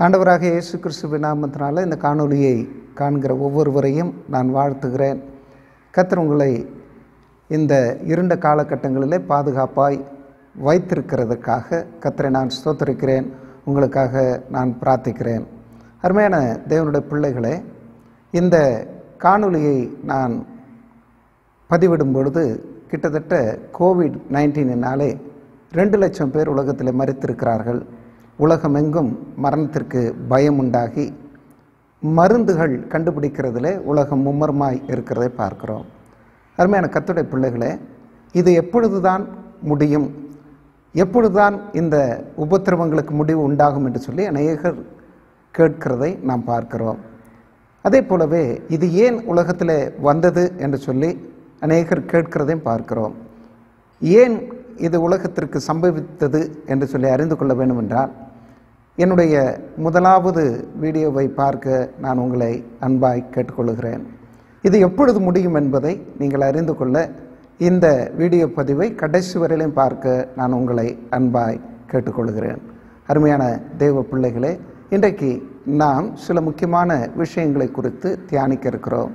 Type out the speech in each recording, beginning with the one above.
ஆண்டவராக இயேசு கிறிஸ்துவின் நாமத்தினால இந்த காணொளியை காண்கிற ஒவ்வொருவரையும் நான் வாழ்த்துகிறேன் கர்த்தர் உங்களை இந்த இருண்ட காலகட்டங்களிலே பாதுகாப்பாய் வைத்திருக்கிறதுக்காக கர்த்தரை நான் ஸ்தோத்தரிக்கிறேன் உங்களுக்காக நான் பிரார்த்திக்கிறேன் அருமையான தேவனுடைய பிள்ளைகளே இந்த காணொளியை நான் பதிவிடும் பொழுது கிட்டத்தட்ட கோவிட் நைன்டீனினாலே ரெண்டு லட்சம் பேர் உலகத்தில் மறித்திருக்கிறார்கள் உலகமெங்கும் மரணத்திற்கு பயம் உண்டாகி மருந்துகள் கண்டுபிடிக்கிறதுல உலகம் மும்மரமாய் இருக்கிறதை பார்க்கிறோம் அருமையான கத்துடைய பிள்ளைகளே இது எப்பொழுதுதான் முடியும் எப்பொழுதுதான் இந்த உபத்திரவங்களுக்கு முடிவு உண்டாகும் என்று சொல்லி அநேகர் கேட்கிறதை நாம் பார்க்கிறோம் அதே போலவே இது ஏன் உலகத்தில் வந்தது என்று சொல்லி அநேகர் கேட்கிறதையும் பார்க்கிறோம் ஏன் இது உலகத்திற்கு சம்பவித்தது என்று சொல்லி அறிந்து கொள்ள வேண்டும் என்றால் என்னுடைய முதலாவது வீடியோவை பார்க்க நான் உங்களை அன்பாய் கேட்டுக்கொள்கிறேன் இது எப்பொழுது முடியும் என்பதை நீங்கள் அறிந்து கொள்ள இந்த வீடியோ பதிவை கடைசி வரையிலும் பார்க்க நான் உங்களை அன்பாய் கேட்டுக்கொள்கிறேன் அருமையான தெய்வ பிள்ளைகளே இன்றைக்கு நாம் சில முக்கியமான விஷயங்களை குறித்து தியானிக்க இருக்கிறோம்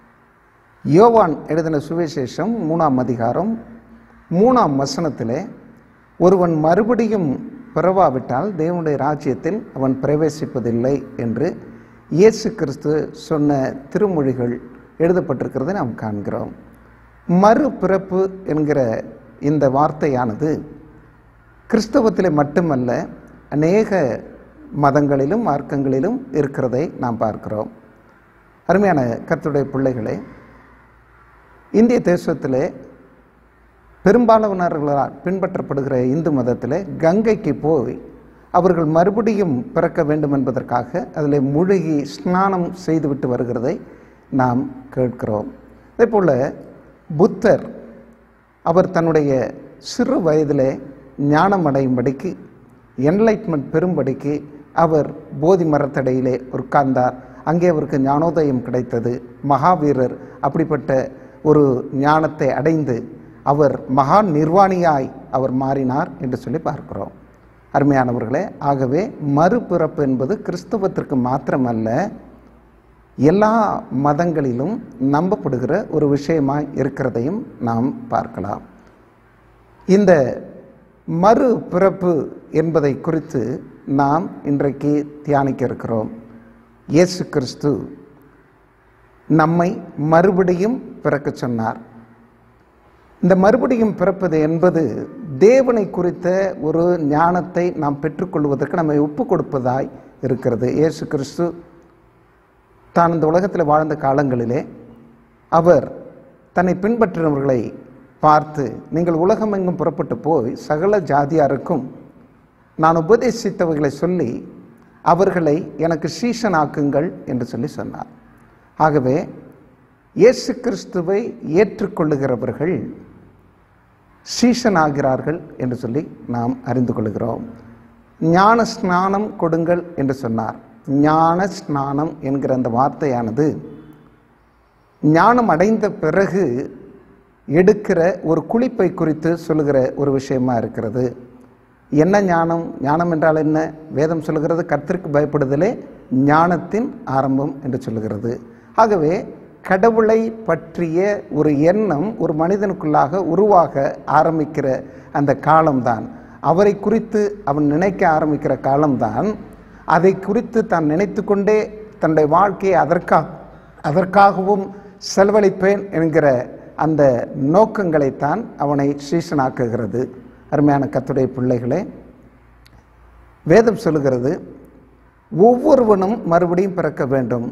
யோவான் எழுதின சுவிசேஷம் மூணாம் அதிகாரம் மூணாம் வசனத்திலே ஒருவன் மறுபடியும் பிறவாவிட்டால் தேவனுடைய ராஜ்யத்தில் அவன் பிரவேசிப்பதில்லை என்று இயேசு கிறிஸ்து சொன்ன திருமொழிகள் எழுதப்பட்டிருக்கிறதை நாம் காண்கிறோம் மறுபிறப்பு என்கிற இந்த வார்த்தையானது கிறிஸ்தவத்தில் மட்டுமல்ல அநேக மதங்களிலும் மார்க்கங்களிலும் இருக்கிறதை நாம் பார்க்கிறோம் அருமையான கர்த்தருடைய பிள்ளைகளே இந்திய தேசத்திலே பெரும்பாலானவர்களால் பின்பற்றப்படுகிற இந்து மதத்தில் கங்கைக்கு போய் அவர்கள் மறுபடியும் பிறக்க வேண்டும் என்பதற்காக அதில் மூழ்கி ஸ்நானம் செய்துவிட்டு வருகிறதை நாம் கேட்கிறோம் அதே போல் புத்தர் அவர் தன்னுடைய சிறு வயதிலே ஞானம் அடையும்படிக்கு என்லைட்மெண்ட் பெறும்படிக்கு அவர் போதி மரத்தடையிலே உட்கார்ந்தார் அங்கே அவருக்கு ஞானோதயம் கிடைத்தது மகாவீரர் அப்படிப்பட்ட ஒரு ஞானத்தை அடைந்து அவர் மகா நிர்வாணியாய் அவர் மாறினார் என்று சொல்லி பார்க்கிறோம் அருமையானவர்களே ஆகவே மறுபிறப்பு என்பது கிறிஸ்தவத்திற்கு மாத்திரமல்ல எல்லா மதங்களிலும் நம்பப்படுகிற ஒரு விஷயமாய் இருக்கிறதையும் நாம் பார்க்கலாம் இந்த மறு பிறப்பு என்பதை குறித்து நாம் இன்றைக்கு தியானிக்க இருக்கிறோம் இயேசு கிறிஸ்து நம்மை மறுபடியும் பிறக்க சொன்னார் இந்த மறுபடியும் பிறப்பது என்பது தேவனை குறித்த ஒரு ஞானத்தை நாம் பெற்றுக்கொள்வதற்கு நம்மை ஒப்பு கொடுப்பதாய் இருக்கிறது இயேசு கிறிஸ்து தான் இந்த உலகத்தில் வாழ்ந்த காலங்களிலே அவர் தன்னை பின்பற்றினவர்களை பார்த்து நீங்கள் உலகமெங்கும் புறப்பட்டு போய் சகல ஜாதியாருக்கும் நான் உபதேசித்தவர்களை சொல்லி அவர்களை எனக்கு சீஷனாக்குங்கள் என்று சொல்லி சொன்னார் ஆகவே இயேசு கிறிஸ்துவை ஏற்றுக்கொள்ளுகிறவர்கள் சீஷனாகிறார்கள் என்று சொல்லி நாம் அறிந்து கொள்கிறோம் ஞான ஸ்நானம் கொடுங்கள் என்று சொன்னார் ஞான ஸ்நானம் என்கிற அந்த வார்த்தையானது ஞானம் அடைந்த பிறகு எடுக்கிற ஒரு குளிப்பை குறித்து சொல்லுகிற ஒரு விஷயமா இருக்கிறது என்ன ஞானம் ஞானம் என்றால் என்ன வேதம் சொல்லுகிறது கர்த்தருக்கு பயப்படுதலே ஞானத்தின் ஆரம்பம் என்று சொல்லுகிறது ஆகவே கடவுளை பற்றிய ஒரு எண்ணம் ஒரு மனிதனுக்குள்ளாக உருவாக ஆரம்பிக்கிற அந்த காலம்தான் அவரை குறித்து அவன் நினைக்க ஆரம்பிக்கிற காலம்தான் அதை குறித்து தான் நினைத்து கொண்டே தன்னுடைய வாழ்க்கையை அதற்காக அதற்காகவும் செலவழிப்பேன் என்கிற அந்த நோக்கங்களைத்தான் அவனை சீசனாக்குகிறது அருமையான கத்துடைய பிள்ளைகளே வேதம் சொல்லுகிறது ஒவ்வொருவனும் மறுபடியும் பிறக்க வேண்டும்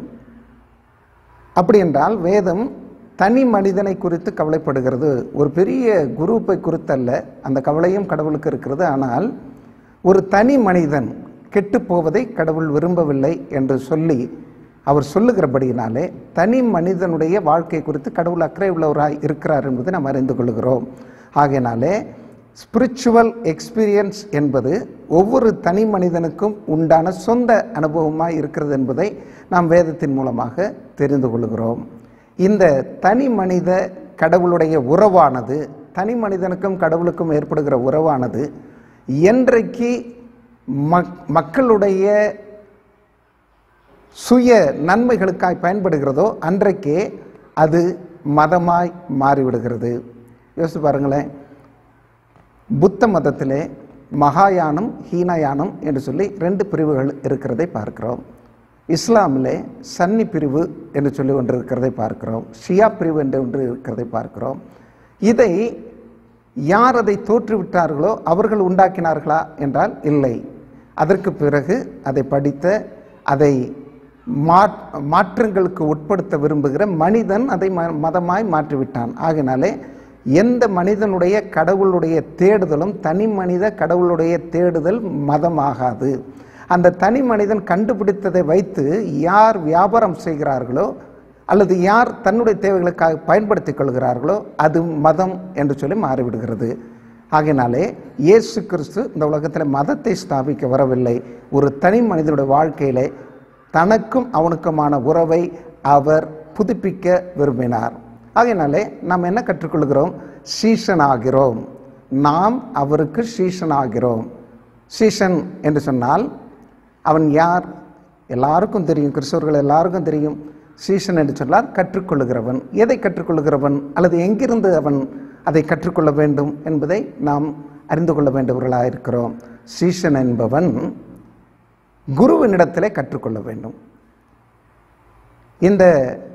அப்படி என்றால் வேதம் தனி மனிதனை குறித்து கவலைப்படுகிறது ஒரு பெரிய குரூப்பை குறித்தல்ல அந்த கவலையும் கடவுளுக்கு இருக்கிறது ஆனால் ஒரு தனி மனிதன் கெட்டு போவதை கடவுள் விரும்பவில்லை என்று சொல்லி அவர் சொல்லுகிறபடியினாலே தனி மனிதனுடைய வாழ்க்கை குறித்து கடவுள் அக்கறை உள்ளவராய் இருக்கிறார் என்பதை நாம் அறிந்து கொள்கிறோம் ஆகையினாலே ஸ்பிரிச்சுவல் எக்ஸ்பீரியன்ஸ் என்பது ஒவ்வொரு தனி மனிதனுக்கும் உண்டான சொந்த அனுபவமாக இருக்கிறது என்பதை நாம் வேதத்தின் மூலமாக தெரிந்து கொள்கிறோம் இந்த தனி மனித கடவுளுடைய உறவானது தனி மனிதனுக்கும் கடவுளுக்கும் ஏற்படுகிற உறவானது என்றைக்கு மக் மக்களுடைய சுய நன்மைகளுக்காய் பயன்படுகிறதோ அன்றைக்கே அது மதமாய் மாறிவிடுகிறது யோசிச்சு பாருங்களேன் புத்த மதத்திலே மகாயானம் ஹீனயானம் என்று சொல்லி ரெண்டு பிரிவுகள் இருக்கிறதை பார்க்கிறோம் இஸ்லாமிலே சன்னி பிரிவு என்று சொல்லி ஒன்று இருக்கிறதை பார்க்கிறோம் ஷியா பிரிவு என்று ஒன்று இருக்கிறதை பார்க்கிறோம் இதை யார் அதை தோற்றுவிட்டார்களோ அவர்கள் உண்டாக்கினார்களா என்றால் இல்லை அதற்கு பிறகு அதை படித்த அதை மாற் மாற்றங்களுக்கு உட்படுத்த விரும்புகிற மனிதன் அதை ம- மதமாய் மாற்றிவிட்டான் ஆகினாலே எந்த மனிதனுடைய கடவுளுடைய தேடுதலும் தனி மனித கடவுளுடைய தேடுதல் மதமாகாது அந்த தனி மனிதன் கண்டுபிடித்ததை வைத்து யார் வியாபாரம் செய்கிறார்களோ அல்லது யார் தன்னுடைய தேவைகளுக்காக பயன்படுத்திக் கொள்கிறார்களோ அது மதம் என்று சொல்லி மாறிவிடுகிறது ஆகையினாலே இயேசு கிறிஸ்து இந்த உலகத்தில் மதத்தை ஸ்தாபிக்க வரவில்லை ஒரு தனி மனிதனுடைய வாழ்க்கையிலே தனக்கும் அவனுக்குமான உறவை அவர் புதுப்பிக்க விரும்பினார் ஆகையினாலே நாம் என்ன கற்றுக்கொள்கிறோம் சீஷன் ஆகிறோம் நாம் அவருக்கு சீஷன் ஆகிறோம் சீஷன் என்று சொன்னால் அவன் யார் எல்லாருக்கும் தெரியும் கிறிஸ்தவர்கள் எல்லாருக்கும் தெரியும் சீஷன் என்று சொன்னால் கற்றுக்கொள்ளுகிறவன் எதை கற்றுக்கொள்ளுகிறவன் அல்லது எங்கிருந்து அவன் அதை கற்றுக்கொள்ள வேண்டும் என்பதை நாம் அறிந்து கொள்ள வேண்டியவர்களாக இருக்கிறோம் சீஷன் என்பவன் குருவினிடத்திலே கற்றுக்கொள்ள வேண்டும் இந்த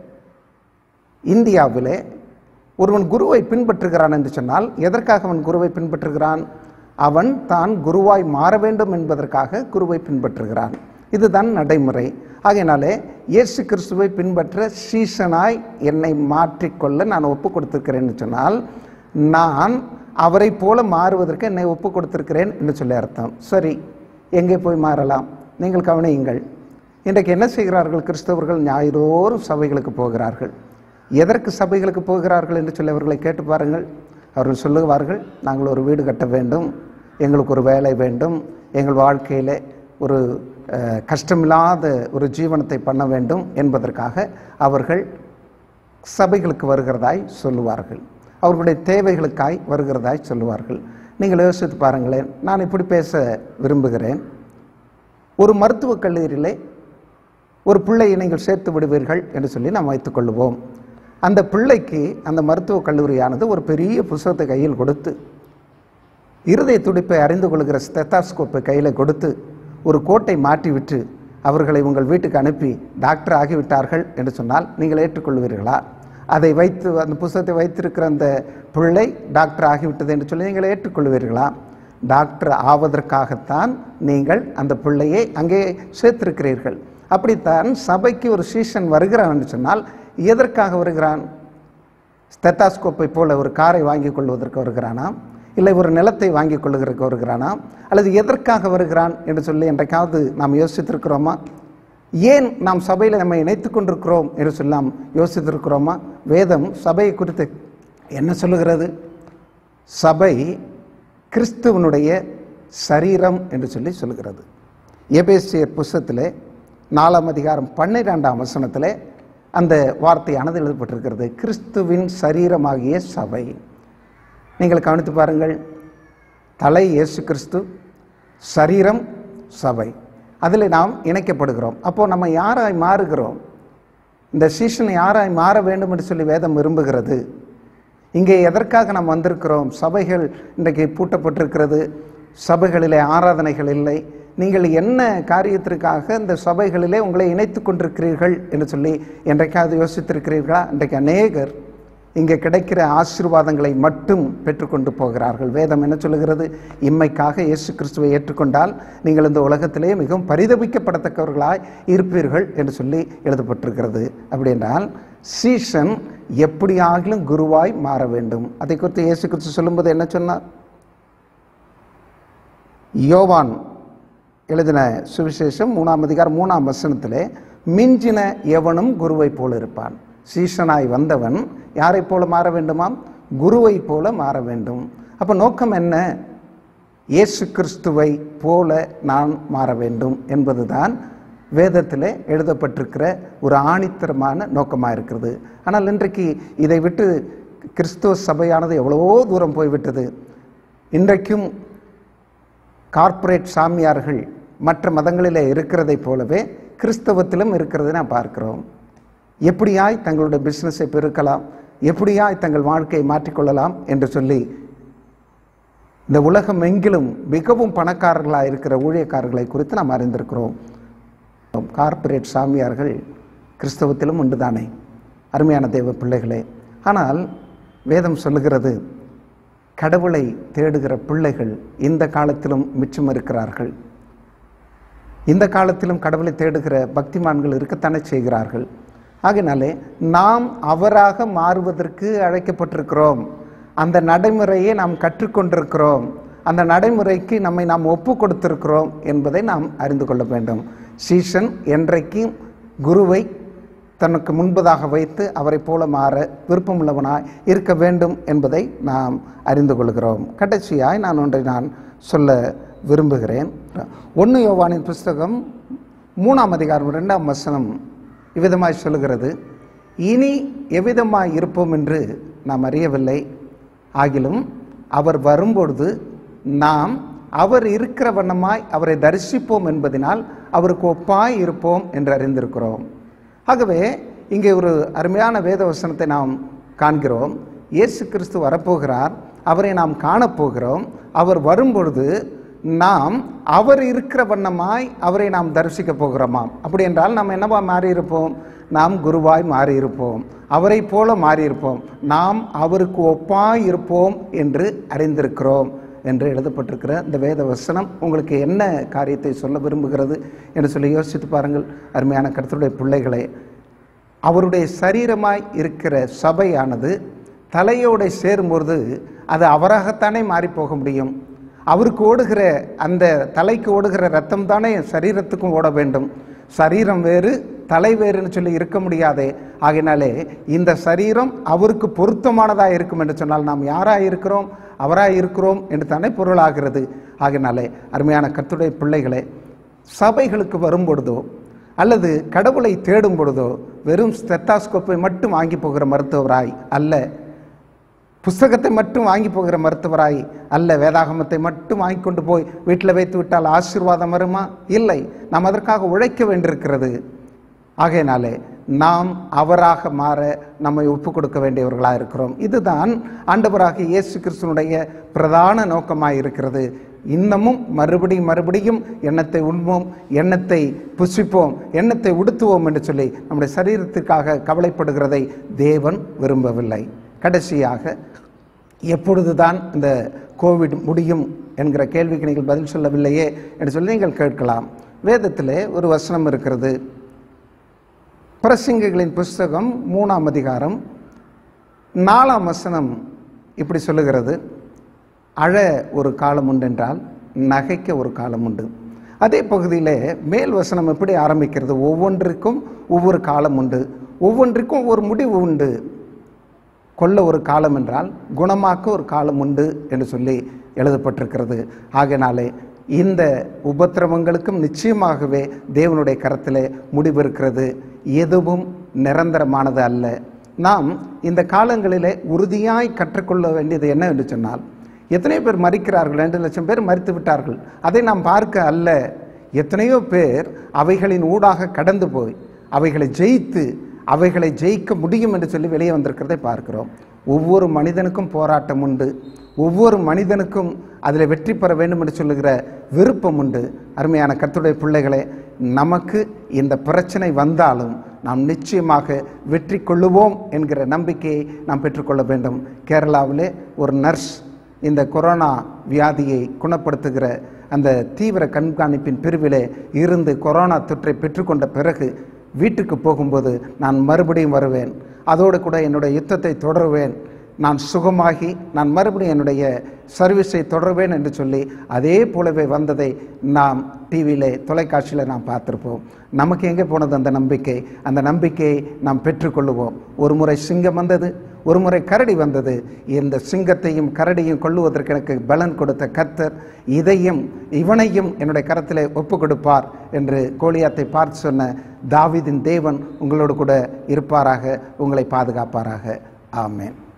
இந்தியாவிலே ஒருவன் குருவை பின்பற்றுகிறான் என்று சொன்னால் எதற்காக அவன் குருவை பின்பற்றுகிறான் அவன் தான் குருவாய் மாற வேண்டும் என்பதற்காக குருவை பின்பற்றுகிறான் இதுதான் நடைமுறை ஆகையினாலே இயேசு கிறிஸ்துவை பின்பற்ற சீசனாய் என்னை மாற்றிக்கொள்ள நான் ஒப்பு கொடுத்திருக்கிறேன்னு சொன்னால் நான் அவரை போல மாறுவதற்கு என்னை ஒப்பு கொடுத்திருக்கிறேன் என்று சொல்லி அர்த்தம் சரி எங்கே போய் மாறலாம் நீங்கள் கவனியுங்கள் இன்றைக்கு என்ன செய்கிறார்கள் கிறிஸ்தவர்கள் ஞாயிறோறும் சபைகளுக்கு போகிறார்கள் எதற்கு சபைகளுக்கு போகிறார்கள் என்று சொல்லி அவர்களை கேட்டு பாருங்கள் அவர்கள் சொல்லுவார்கள் நாங்கள் ஒரு வீடு கட்ட வேண்டும் எங்களுக்கு ஒரு வேலை வேண்டும் எங்கள் வாழ்க்கையில் ஒரு அஹ், கஷ்டமில்லாத ஒரு ஜீவனத்தை பண்ண வேண்டும் என்பதற்காக அவர்கள் சபைகளுக்கு வருகிறதாய் சொல்லுவார்கள் அவர்களுடைய தேவைகளுக்காய் வருகிறதாய் சொல்லுவார்கள் நீங்கள் யோசித்து பாருங்களேன் நான் இப்படி பேச விரும்புகிறேன் ஒரு மருத்துவக் கல்லூரியிலே ஒரு பிள்ளையை நீங்கள் சேர்த்து விடுவீர்கள் என்று சொல்லி நாம் வைத்துக்கொள்வோம் அந்த பிள்ளைக்கு அந்த மருத்துவக் கல்லூரியானது ஒரு பெரிய புஸ்தகத்தை கையில் கொடுத்து இருதய துடிப்பை அறிந்து கொள்கிற ஸ்டெத்தாஸ்கோப்பை கையில் கொடுத்து ஒரு கோட்டை மாட்டிவிட்டு அவர்களை உங்கள் வீட்டுக்கு அனுப்பி டாக்டர் ஆகிவிட்டார்கள் என்று சொன்னால் நீங்கள் ஏற்றுக்கொள்வீர்களா அதை வைத்து அந்த புஸ்தகத்தை வைத்திருக்கிற அந்த பிள்ளை டாக்டர் ஆகிவிட்டது என்று சொல்லி நீங்கள் ஏற்றுக்கொள்வீர்களா டாக்டர் ஆவதற்காகத்தான் நீங்கள் அந்த பிள்ளையை அங்கே சேர்த்திருக்கிறீர்கள் அப்படித்தான் சபைக்கு ஒரு சீசன் வருகிறான் என்று சொன்னால் எதற்காக வருகிறான் ஸ்டெத்தாஸ்கோப்பை போல ஒரு காரை வாங்கி கொள்வதற்கு வருகிறானா இல்லை ஒரு நிலத்தை வாங்கி கொள்வதற்கு வருகிறானா அல்லது எதற்காக வருகிறான் என்று சொல்லி என்றைக்காவது நாம் யோசித்திருக்கிறோமா ஏன் நாம் சபையில் நம்மை இணைத்துக் கொண்டிருக்கிறோம் என்று சொல்லி நாம் யோசித்திருக்கிறோமா வேதம் சபையை குறித்து என்ன சொல்லுகிறது சபை கிறிஸ்துவனுடைய சரீரம் என்று சொல்லி சொல்லுகிறது எபேசியர் புஸ்தகத்திலே நாலாம் அதிகாரம் பன்னிரெண்டாம் வசனத்திலே அந்த வார்த்தையானது எழுதப்பட்டிருக்கிறது கிறிஸ்துவின் சரீரமாகிய சபை நீங்கள் கவனித்து பாருங்கள் தலை இயேசு கிறிஸ்து சரீரம் சபை அதில் நாம் இணைக்கப்படுகிறோம் அப்போது நம்ம யாராய் மாறுகிறோம் இந்த சீசன் யாராய் மாற வேண்டும் என்று சொல்லி வேதம் விரும்புகிறது இங்கே எதற்காக நாம் வந்திருக்கிறோம் சபைகள் இன்றைக்கு பூட்டப்பட்டிருக்கிறது சபைகளிலே ஆராதனைகள் இல்லை நீங்கள் என்ன காரியத்திற்காக இந்த சபைகளிலே உங்களை இணைத்து கொண்டிருக்கிறீர்கள் என்று சொல்லி என்றைக்காவது யோசித்திருக்கிறீர்களா இன்றைக்கு அநேகர் இங்கே கிடைக்கிற ஆசீர்வாதங்களை மட்டும் பெற்றுக்கொண்டு போகிறார்கள் வேதம் என்ன சொல்லுகிறது இம்மைக்காக இயேசு கிறிஸ்துவை ஏற்றுக்கொண்டால் நீங்கள் இந்த உலகத்திலே மிகவும் பரிதபிக்கப்படத்தக்கவர்களாய் இருப்பீர்கள் என்று சொல்லி எழுதப்பட்டிருக்கிறது அப்படி என்றால் சீசன் எப்படியாகிலும் குருவாய் மாற வேண்டும் அதை குறித்து இயேசு கிறிஸ்து சொல்லும்போது என்ன சொன்னார் யோவான் எழுதின சுவிசேஷம் மூணாம் அதிகாரம் மூணாம் வசனத்திலே மிஞ்சின எவனும் குருவை போல இருப்பான் சீஷனாய் வந்தவன் யாரை போல மாற வேண்டுமாம் குருவை போல மாற வேண்டும் அப்போ நோக்கம் என்ன இயேசு கிறிஸ்துவை போல நான் மாற வேண்டும் என்பதுதான் வேதத்திலே எழுதப்பட்டிருக்கிற ஒரு ஆணித்தரமான நோக்கமாக இருக்கிறது ஆனால் இன்றைக்கு இதை விட்டு கிறிஸ்துவ சபையானது எவ்வளவோ தூரம் போய்விட்டது இன்றைக்கும் கார்ப்பரேட் சாமியார்கள் மற்ற மதங்களிலே இருக்கிறதைப் போலவே கிறிஸ்தவத்திலும் இருக்கிறது நான் பார்க்கிறோம் எப்படியாய் தங்களுடைய பிஸ்னஸை பெருக்கலாம் எப்படியாய் தங்கள் வாழ்க்கையை மாற்றிக்கொள்ளலாம் என்று சொல்லி இந்த உலகம் எங்கிலும் மிகவும் பணக்காரர்களாக இருக்கிற ஊழியக்காரர்களை குறித்து நாம் அறிந்திருக்கிறோம் கார்ப்பரேட் சாமியார்கள் கிறிஸ்தவத்திலும் உண்டுதானே அருமையான தேவ பிள்ளைகளே ஆனால் வேதம் சொல்லுகிறது கடவுளை தேடுகிற பிள்ளைகள் இந்த காலத்திலும் மிச்சம் இருக்கிறார்கள் இந்த காலத்திலும் கடவுளை தேடுகிற பக்திமான்கள் இருக்கத்தானே செய்கிறார்கள் ஆகையினாலே நாம் அவராக மாறுவதற்கு அழைக்கப்பட்டிருக்கிறோம் அந்த நடைமுறையை நாம் கற்றுக்கொண்டிருக்கிறோம் அந்த நடைமுறைக்கு நம்மை நாம் ஒப்பு கொடுத்திருக்கிறோம் என்பதை நாம் அறிந்து கொள்ள வேண்டும் சீசன் என்றைக்கு குருவை தனக்கு முன்பதாக வைத்து அவரை போல மாற விருப்பமுள்ளவனாய் இருக்க வேண்டும் என்பதை நாம் அறிந்து கொள்கிறோம் கடைசியாய் நான் ஒன்றை நான் சொல்ல விரும்புகிறேன் ஒன்று யோவானின் புஸ்தகம் மூணாம் அதிகாரம் ரெண்டாம் வசனம் இவ்விதமாய் சொல்லுகிறது இனி எவ்விதமாய் இருப்போம் என்று நாம் அறியவில்லை ஆகிலும் அவர் வரும்பொழுது நாம் அவர் இருக்கிற வண்ணமாய் அவரை தரிசிப்போம் என்பதனால் அவருக்கு ஒப்பாய் இருப்போம் என்று அறிந்திருக்கிறோம் ஆகவே இங்கே ஒரு அருமையான வேத வசனத்தை நாம் காண்கிறோம் இயேசு கிறிஸ்து வரப்போகிறார் அவரை நாம் காணப்போகிறோம் அவர் வரும்பொழுது நாம் அவர் இருக்கிற வண்ணமாய் அவரை நாம் தரிசிக்க போகிறோமாம் அப்படி என்றால் நாம் என்னவா மாறியிருப்போம் நாம் குருவாய் மாறியிருப்போம் அவரை போல மாறியிருப்போம் நாம் அவருக்கு ஒப்பாய் இருப்போம் என்று அறிந்திருக்கிறோம் என்று எழுதப்பட்டிருக்கிற இந்த வேத வசனம் உங்களுக்கு என்ன காரியத்தை சொல்ல விரும்புகிறது என்று சொல்லி யோசித்து பாருங்கள் அருமையான கருத்துடைய பிள்ளைகளே அவருடைய சரீரமாய் இருக்கிற சபையானது தலையோடு சேரும்பொழுது அது அவராகத்தானே மாறி போக முடியும் அவருக்கு ஓடுகிற அந்த தலைக்கு ஓடுகிற ரத்தம் தானே சரீரத்துக்கும் ஓட வேண்டும் சரீரம் வேறு தலை வேறுன்னு சொல்லி இருக்க முடியாதே ஆகையினாலே இந்த சரீரம் அவருக்கு பொருத்தமானதாக இருக்கும் என்று சொன்னால் நாம் யாராக இருக்கிறோம் அவராக இருக்கிறோம் என்று தானே பொருளாகிறது ஆகையினாலே அருமையான கத்துடைய பிள்ளைகளே சபைகளுக்கு வரும்பொழுதோ அல்லது கடவுளை தேடும் பொழுதோ வெறும் ஸ்டெத்தாஸ்கோப்பை மட்டும் வாங்கி போகிற மருத்துவராய் அல்ல புஸ்தகத்தை மட்டும் வாங்கி போகிற மருத்துவராய் அல்ல வேதாகமத்தை மட்டும் வாங்கி கொண்டு போய் வீட்டில் வைத்து விட்டால் ஆசீர்வாதம் வருமா இல்லை நாம் அதற்காக உழைக்க வேண்டியிருக்கிறது ஆகையினாலே நாம் அவராக மாற நம்மை ஒப்பு கொடுக்க வேண்டியவர்களாக இருக்கிறோம் இதுதான் ஆண்டவராக இயேசு கிறிஸ்துனுடைய பிரதான நோக்கமாக இருக்கிறது இன்னமும் மறுபடியும் மறுபடியும் எண்ணத்தை உண்போம் எண்ணத்தை புசிப்போம் எண்ணத்தை உடுத்துவோம் என்று சொல்லி நம்முடைய சரீரத்திற்காக கவலைப்படுகிறதை தேவன் விரும்பவில்லை கடைசியாக எப்பொழுதுதான் இந்த கோவிட் முடியும் என்கிற கேள்விக்கு நீங்கள் பதில் சொல்லவில்லையே என்று சொல்லி நீங்கள் கேட்கலாம் வேதத்திலே ஒரு வசனம் இருக்கிறது பிரசங்கிகளின் புஸ்தகம் மூணாம் அதிகாரம் நாலாம் வசனம் இப்படி சொல்லுகிறது அழ ஒரு காலம் உண்டென்றால் நகைக்க ஒரு காலம் உண்டு அதே பகுதியில் மேல் வசனம் எப்படி ஆரம்பிக்கிறது ஒவ்வொன்றிற்கும் ஒவ்வொரு காலம் உண்டு ஒவ்வொன்றிற்கும் ஒரு முடிவு உண்டு கொல்ல ஒரு காலம் என்றால் குணமாக்க ஒரு காலம் உண்டு என்று சொல்லி எழுதப்பட்டிருக்கிறது ஆகையினாலே இந்த உபத்திரவங்களுக்கும் நிச்சயமாகவே தேவனுடைய கரத்திலே முடிவு இருக்கிறது எதுவும் நிரந்தரமானது அல்ல நாம் இந்த காலங்களிலே உறுதியாய் கற்றுக்கொள்ள வேண்டியது என்ன என்று சொன்னால் எத்தனையோ பேர் மறிக்கிறார்கள் ரெண்டு லட்சம் பேர் மறித்து விட்டார்கள் அதை நாம் பார்க்க அல்ல எத்தனையோ பேர் அவைகளின் ஊடாக கடந்து போய் அவைகளை ஜெயித்து அவைகளை ஜெயிக்க முடியும் என்று சொல்லி வெளியே வந்திருக்கிறதை பார்க்கிறோம் ஒவ்வொரு மனிதனுக்கும் போராட்டம் உண்டு ஒவ்வொரு மனிதனுக்கும் அதில் வெற்றி பெற வேண்டும் என்று சொல்லுகிற விருப்பம் உண்டு அருமையான கர்த்தருடைய பிள்ளைகளே நமக்கு இந்த பிரச்சனை வந்தாலும் நாம் நிச்சயமாக வெற்றி கொள்ளுவோம் என்கிற நம்பிக்கையை நாம் பெற்றுக்கொள்ள வேண்டும் கேரளாவிலே ஒரு நர்ஸ் இந்த கொரோனா வியாதியை குணப்படுத்துகிற அந்த தீவிர கண்காணிப்பின் பிரிவிலே இருந்து கொரோனா தொற்றை பெற்றுக்கொண்ட பிறகு வீட்டுக்கு போகும்போது நான் மறுபடியும் வருவேன் அதோடு கூட என்னுடைய யுத்தத்தை தொடருவேன் நான் சுகமாகி நான் மறுபடியும் என்னுடைய சர்வீஸை தொடருவேன் என்று சொல்லி அதே போலவே வந்ததை நாம் டிவியிலே தொலைக்காட்சியில் நாம் பார்த்துருப்போம் நமக்கு எங்கே போனது அந்த நம்பிக்கை அந்த நம்பிக்கையை நாம் பெற்றுக்கொள்ளுவோம் ஒரு முறை சிங்கம் வந்தது ஒரு முறை கரடி வந்தது இந்த சிங்கத்தையும் கரடியும் கொள்ளுவதற்கு எனக்கு பலன் கொடுத்த கர்த்தர் இதையும் இவனையும் என்னுடைய கரத்திலே ஒப்பு கொடுப்பார் என்று கோலியாத்தை பார்த்து சொன்ன தாவீதின் தேவன் உங்களோடு கூட இருப்பாராக உங்களை பாதுகாப்பாராக ஆமென்